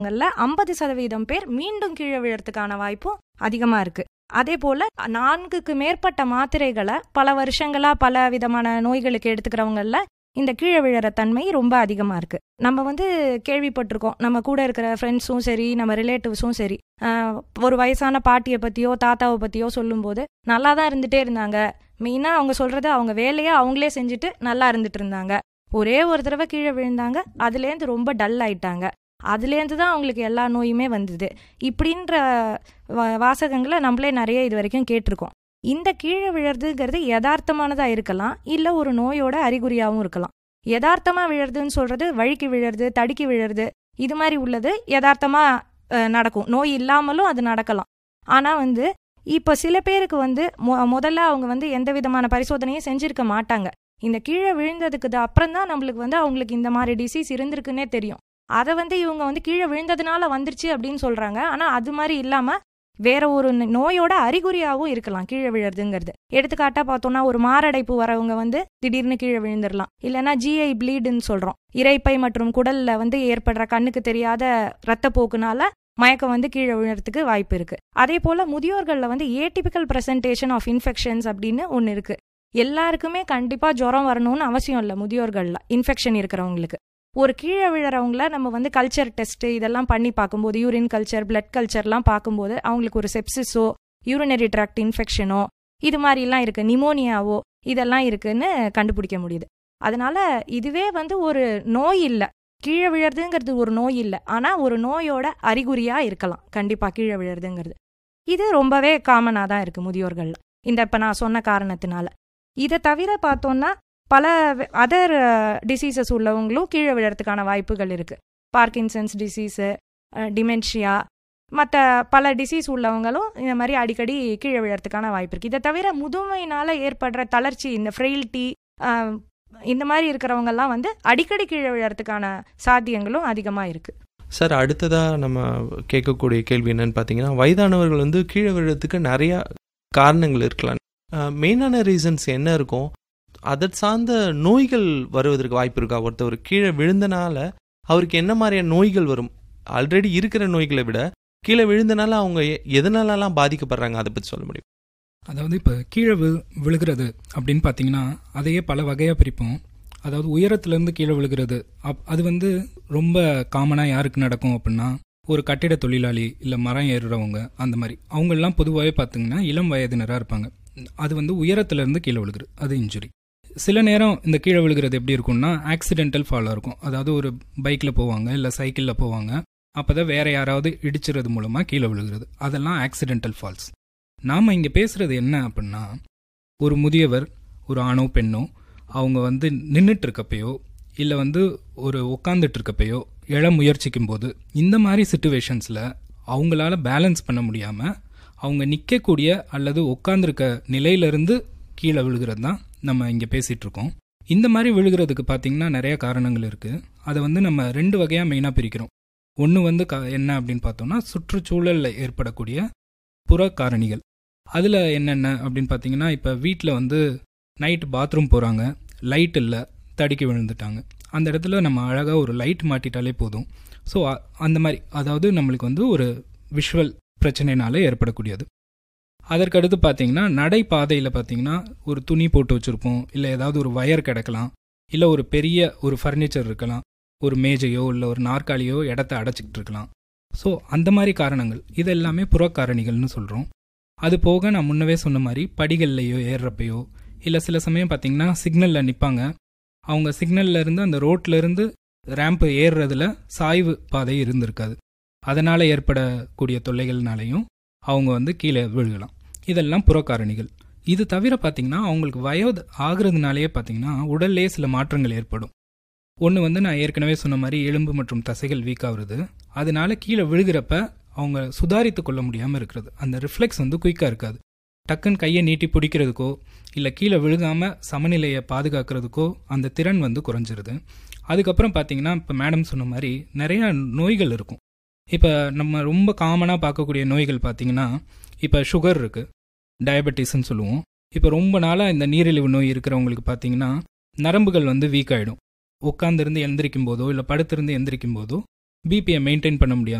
ங்கள்ல ஐம்பது சதவீதம் பேர் மீண்டும் கீழே விழறதுக்கான வாய்ப்பும் அதிகமா இருக்கு அதே போல நான்குக்கு மேற்பட்ட மாத்திரைகளை பல வருஷங்களா பல விதமான நோய்களுக்கு எடுத்துக்கிறவங்கல்ல இந்த கீழே விழற தன்மை ரொம்ப அதிகமா இருக்கு நம்ம வந்து கேள்விப்பட்டிருக்கோம் நம்ம கூட இருக்கிற ஃப்ரெண்ட்ஸும் சரி நம்ம ரிலேட்டிவ்ஸும் சரி ஆஹ், ஒரு வயசான பாட்டியை பத்தியோ தாத்தாவை பத்தியோ சொல்லும்போது நல்லா தான் இருந்துட்டே இருந்தாங்க மெயினா அவங்க சொல்றது அவங்க வேலையை அவங்களே செஞ்சுட்டு நல்லா இருந்துட்டு இருந்தாங்க ஒரே ஒரு தடவை கீழே விழுந்தாங்க அதுலேருந்து ரொம்ப டல் ஆயிட்டாங்க அதுலேருந்து தான் அவங்களுக்கு எல்லா நோயுமே வந்தது இப்படின்ற வா- வாசகங்களை நம்மளே நிறைய இது வரைக்கும் கேட்டிருக்கோம் இந்த கீழே விழறதுங்கிறது யதார்த்தமானதா இருக்கலாம் இல்ல ஒரு நோயோட அறிகுறியாகவும் இருக்கலாம் யதார்த்தமா விழறதுன்னு சொல்றது வழுக்கி விழறது தடுக்கி விழறது இது மாதிரி உள்ளது யதார்த்தமா அஹ், நடக்கும் நோய் இல்லாமலும் அது நடக்கலாம் ஆனா வந்து இப்போ சில பேருக்கு வந்து மொ- முதல்ல அவங்க வந்து எந்த விதமான பரிசோதனையும் செஞ்சிருக்க மாட்டாங்க இந்த கீழே விழுந்ததுக்கு அப்புறம் தான் நம்மளுக்கு வந்து அவங்களுக்கு இந்த மாதிரி டிசீஸ் இருந்திருக்குன்னே தெரியும் அதை வந்து இவங்க வந்து கீழே விழுந்ததுனால வந்துருச்சு அப்படின்னு சொல்றாங்க ஆனா அது மாதிரி இல்லாம வேற ஒரு ந- நோயோட அறிகுறியாவும் இருக்கலாம் கீழே விழுறதுங்கிறது எடுத்துக்காட்டா பார்த்தோம்னா ஒரு மாரடைப்பு வரவங்க வந்து திடீர்னு கீழே விழுந்துடலாம் இல்லைன்னா ஜிஐ ப்ளீடுன்னு சொல்றோம் இரைப்பை மற்றும் குடல்ல வந்து ஏற்படுற கண்ணுக்கு தெரியாத ரத்தப்போக்குனால மயக்கம் வந்து கீழே விழுறதுக்கு வாய்ப்பு இருக்கு அதே போல முதியோர்கள்ல வந்து ஏடிபிக்கல் பிரசன்டேஷன் ஆஃப் இன்ஃபெக்ஷன்ஸ் அப்படின்னு ஒன்னு இருக்கு எல்லாருக்குமே கண்டிப்பா ஜுரம் வரணும்னு அவசியம் இல்லை முதியோர்கள்ல இன்ஃபெக்ஷன் இருக்கிறவங்களுக்கு ஒரு கீழே விழறவங்கள நம்ம வந்து கல்ச்சர் டெஸ்ட் இதெல்லாம் பண்ணி பார்க்கும்போது யூரின் கல்ச்சர் பிளட் கல்ச்சர்லாம் பார்க்கும்போது அவங்களுக்கு ஒரு செப்சிஸோ யூரினரி ட்ராக்ட் இன்ஃபெக்ஷனோ இது மாதிரிலாம் இருக்கு நிமோனியாவோ இதெல்லாம் இருக்குன்னு கண்டுபிடிக்க முடியுது அதனால இதுவே வந்து ஒரு நோய் இல்லை கீழே விழறதுங்கிறது ஒரு நோய் இல்லை ஆனா ஒரு நோயோட அறிகுறியா இருக்கலாம் கண்டிப்பா கீழே விழறதுங்கிறது இது ரொம்பவே காமனாக தான் இருக்கு முதியோர்கள்ல இந்த இப்ப நான் சொன்ன காரணத்தினால இதை தவிர பார்த்தோம்னா பல அதர் டிசீசஸ் உள்ளவங்களும் கீழே விழறதுக்கான வாய்ப்புகள் இருக்கு பார்க்கின்சன்ஸ் டிசீஸு டிமென்ஷியா மற்ற பல டிசீஸ் உள்ளவங்களும் இந்த மாதிரி அடிக்கடி கீழே விழறதுக்கான வாய்ப்பு இருக்கு இதை தவிர முதுமையினால ஏற்படுற தளர்ச்சி இந்த ஃப்ரெயில்ட்டி இந்த மாதிரி இருக்கிறவங்கெல்லாம் வந்து அடிக்கடி கீழே விழறதுக்கான சாத்தியங்களும் அதிகமாக இருக்கு சார் அடுத்ததாக நம்ம கேட்கக்கூடிய கேள்வி என்னன்னு பார்த்தீங்கன்னா வயதானவர்கள் வந்து கீழே விழுறதுக்கு நிறையா காரணங்கள் இருக்கலாம் மெயினான ரீசன்ஸ் என்ன இருக்கும் அதை சார்ந்த நோய்கள் வருவதற்கு வாய்ப்பு இருக்கா ஒருத்தவர் கீழே விழுந்தனால அவருக்கு என்ன மாதிரியான நோய்கள் வரும் ஆல்ரெடி இருக்கிற நோய்களை விட கீழே விழுந்தனால அவங்க எ- எதனாலலாம் பாதிக்கப்படுறாங்க அதை பற்றி சொல்ல முடியும் அதாவது இப்போ கீழே வி விழுகிறது அப்படின்னு பார்த்தீங்கன்னா அதையே பல வகையாக பிரிப்போம் அதாவது உயரத்துலேருந்து கீழே விழுகிறது அப் அது வந்து ரொம்ப காமனாக யாருக்கு நடக்கும் அப்படின்னா ஒரு கட்டிட தொழிலாளி இல்லை மரம் ஏறுறவங்க அந்த மாதிரி அவங்கெல்லாம் பொதுவாகவே பார்த்தீங்கன்னா இளம் வயதினராக இருப்பாங்க அது வந்து உயரத்துலேருந்து கீழே விழுகுது அது இன்ஜுரி சில நேரம் இந்த கீழே விழுகிறது எப்படி இருக்கும்னா ஆக்சிடென்டல் ஃபாலாக இருக்கும் அதாவது ஒரு பைக்கில் போவாங்க இல்லை சைக்கிளில் போவாங்க அப்போ தான் வேற யாராவது இடிச்சிறது மூலமாக கீழே விழுகிறது அதெல்லாம் ஆக்சிடென்டல் ஃபால்ஸ் நாம் இங்கே பேசுகிறது என்ன அப்படின்னா ஒரு முதியவர் ஒரு ஆணோ பெண்ணோ அவங்க வந்து நின்றுட்டு இருக்கப்பையோ இல்லை வந்து ஒரு உட்காந்துட்டு இருக்கப்பையோ எழ முயற்சிக்கும் போது இந்த மாதிரி சுச்சுவேஷன்ஸில் அவங்களால பேலன்ஸ் பண்ண முடியாமல் அவங்க நிற்கக்கூடிய அல்லது உட்காந்துருக்க நிலையிலிருந்து கீழே விழுகிறது தான் நம்ம இங்கே பேசிகிட்டு இருக்கோம் இந்த மாதிரி விழுகிறதுக்கு பார்த்தீங்கன்னா நிறைய காரணங்கள் இருக்குது அதை வந்து நம்ம ரெண்டு வகையாக மெயினாக பிரிக்கிறோம் ஒன்று வந்து க என்ன அப்படின்னு பார்த்தோம்னா சுற்றுச்சூழலில் ஏற்படக்கூடிய புற காரணிகள் அதில் என்னென்ன அப்படின்னு பார்த்தீங்கன்னா இப்போ வீட்டில் வந்து நைட் பாத்ரூம் போகிறாங்க லைட் இல்லை தடுக்கி விழுந்துட்டாங்க அந்த இடத்துல நம்ம அழகாக ஒரு லைட் மாட்டிட்டாலே போதும் ஸோ அந்த மாதிரி அதாவது நம்மளுக்கு வந்து ஒரு விஷுவல் பிரச்சனைனால ஏற்படக்கூடியது அதற்கடுத்து பார்த்தீங்கன்னா நடைபாதையில் பார்த்தீங்கன்னா ஒரு துணி போட்டு வச்சுருப்போம் இல்லை ஏதாவது ஒரு வயர் கிடக்கலாம் இல்லை ஒரு பெரிய ஒரு ஃபர்னிச்சர் இருக்கலாம் ஒரு மேஜையோ இல்லை ஒரு நாற்காலியோ இடத்த அடைச்சிக்கிட்டு இருக்கலாம் ஸோ அந்த மாதிரி காரணங்கள் இது எல்லாமே புறக்காரணிகள்னு சொல்கிறோம் அது போக நான் முன்னவே சொன்ன மாதிரி படிகள்லையோ ஏறுறப்பையோ இல்லை சில சமயம் பார்த்தீங்கன்னா சிக்னலில் நிற்பாங்க அவங்க சிக்னல்ல இருந்து அந்த ரோட்ல இருந்து ரேம்ப் ஏறுறதுல சாய்வு பாதை இருந்திருக்காது அதனால் ஏற்படக்கூடிய தொல்லைகள்னாலையும் அவங்க வந்து கீழே விழுகலாம் இதெல்லாம் புறக்காரணிகள் இது தவிர பார்த்தீங்கன்னா அவங்களுக்கு வயது ஆகுறதுனாலேயே பார்த்தீங்கன்னா உடல்லே சில மாற்றங்கள் ஏற்படும் ஒன்று வந்து நான் ஏற்கனவே சொன்ன மாதிரி எலும்பு மற்றும் தசைகள் வீக் ஆகுறது அதனால கீழே விழுகிறப்ப அவங்க சுதாரித்து கொள்ள முடியாமல் இருக்கிறது அந்த ரிஃப்ளெக்ஸ் வந்து குயிக்காக இருக்காது டக்குன்னு கையை நீட்டி பிடிக்கிறதுக்கோ இல்லை கீழே விழுகாமல் சமநிலையை பாதுகாக்கிறதுக்கோ அந்த திறன் வந்து குறைஞ்சிருது அதுக்கப்புறம் பார்த்தீங்கன்னா இப்போ மேடம் சொன்ன மாதிரி நிறையா நோய்கள் இருக்கும் இப்போ நம்ம ரொம்ப காமனாக பார்க்கக்கூடிய நோய்கள் பார்த்தீங்கன்னா இப்போ சுகர் இருக்குது டயபெட்டிஸ்ன்னு சொல்லுவோம் இப்போ ரொம்ப நாளாக இந்த நீரிழிவு நோய் இருக்கிறவங்களுக்கு பார்த்தீங்கன்னா நரம்புகள் வந்து வீக் ஆகிடும் உட்காந்துருந்து எந்திரிக்கும் போதோ இல்லை படுத்திருந்து எந்திரிக்கும் போதோ பிபியை மெயின்டைன் பண்ண முடியாது